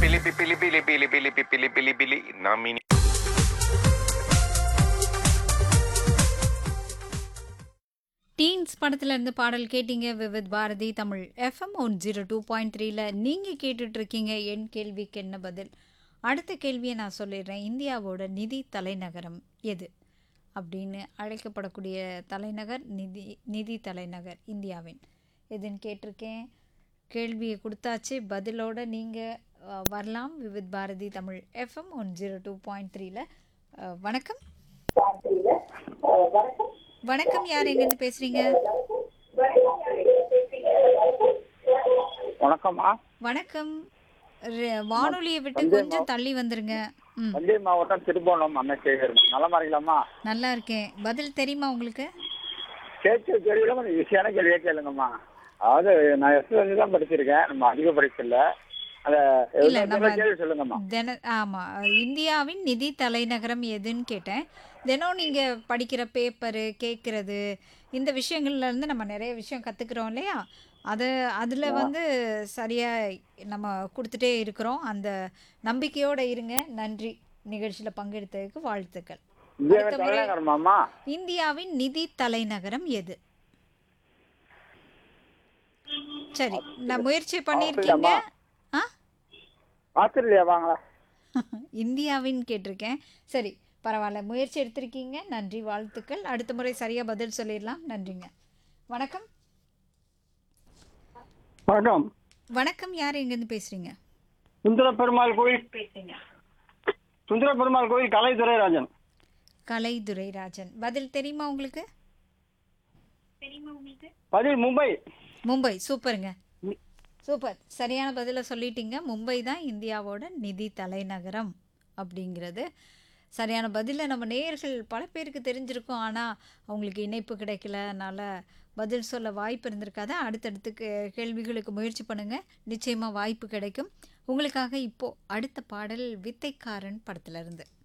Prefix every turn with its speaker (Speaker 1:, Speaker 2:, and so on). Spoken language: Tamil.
Speaker 1: பிலி பிலி பிலி பிலி பிலி பிலி பிலி பிலி நாமினி
Speaker 2: டீன்ஸ் படத்துல இருந்து பாடல் கேட்டீங்க Vividh Bharati Tamil FM one zero two point த்ரீல நீங்கள் கேட்டுட்டு இருக்கீங்க என் கேள்விக்கு என்ன பதில் அடுத்த கேள்வியை நான் சொல்லிடுறேன் இந்தியாவோட நிதி தலைநகரம் எது அப்படின்னு அழைக்கப்படக்கூடிய தலைநகர் நிதி நிதி தலைநகர் இந்தியாவின் எதுன்னு கேட்டிருக்கேன் கேள்வியை கொடுத்தாச்சு பதிலோட நீங்கள் வரலாம் Vividh Bharati Tamil FM one zero two point த்ரீல வணக்கம் வணக்கம் யார் எங்கேருந்து பேசுறீங்க
Speaker 3: வணக்கம்மா
Speaker 2: வணக்கம் ர- வானொலியை விட்டு கொஞ்சம் தள்ளி வந்துருங்க ம்
Speaker 3: தஞ்சை மாவட்டம் திருப்போணம் அன்னசேகர் நலமா இருக்கலாமா
Speaker 2: நல்லா இருக்கேன் பதில் தெரியுமா உங்களுக்கு
Speaker 3: கேட்க கேள்வியில கொஞ்சம் ஈஸியான கேள்வியே கேளுங்கம்மா அதாவது நான் எஸ்எல்சி தான் படிச்சிருக்கேன் நம்ம அதிக படிக்கல அத
Speaker 2: இல்ல, நம்ம-
Speaker 3: கேள்வி சொல்லுங்கம்மா
Speaker 2: தின ஆமாம் இந்தியாவின் நிதி தலைநகரம் எதுன்னு கேட்டேன் தினம் நீங்கள் படிக்கிற பேப்பரு கேட்குறது இந்த விஷயங்கள்ல இருந்து நம்ம நிறைய விஷயம் கற்றுக்குறோம் இல்லையா அது அதில் வந்து சரியாக நம்ம கொடுத்துட்டே இருக்கிறோம் அந்த நம்பிக்கையோடு இருங்க நன்றி நிகழ்ச்சியில் பங்கெடுத்ததுக்கு வாழ்த்துக்கள்
Speaker 3: இந்தியாவின்
Speaker 2: அடுத்த முறை-
Speaker 3: தலைநகரமாம்மா
Speaker 2: இந்தியாவின் நிதி தலைநகரம் எது சரி நான் முயற்சி பண்ணியிருக்கீங்க ஆ
Speaker 3: ஆஸ்திரேலியா வாங்களா
Speaker 2: இந்தியாவின் கேட்டிருக்கேன் சரி பரவாயில்ல முயற்சி எடுத்திருக்கீங்க நன்றி வாழ்த்துக்கள் அடுத்த முறை சரியாக பதில் சொல்லிடலாம் நன்றிங்க வணக்கம்
Speaker 4: வணக்கம்
Speaker 2: வணக்கம் யார் எங்கேருந்து பேசுகிறீங்க
Speaker 4: சுந்தர பெருமாள் கோயில் சுந்தர பெருமாள் கோயில் கலைத்துறை ராஜன்
Speaker 2: கலைதுரை ராஜன் பதில் தெரியுமா உங்களுக்கு
Speaker 4: பதில் மும்பை
Speaker 2: மும்பை சூப்பருங்க சூப்பர் சரியான பதிலை சொல்லிட்டீங்க மும்பை தான் இந்தியாவோட நிதி தலைநகரம் அப்படிங்கிறது சரியான பதிலை நம்ம நேயர்கள் பல பேருக்கு தெரிஞ்சிருக்கும் ஆனால் அவங்களுக்கு இணைப்பு கிடைக்கல அதனால் பதில் சொல்ல வாய்ப்பு இருந்திருக்காது அடுத்தடுத்து கே- கேள்விகளுக்கு முயற்சி பண்ணுங்கள் நிச்சயமாக வாய்ப்பு கிடைக்கும் உங்களுக்காக இப்போது அடுத்த பாடல் வித்தைக்காரன் படத்துல இருந்து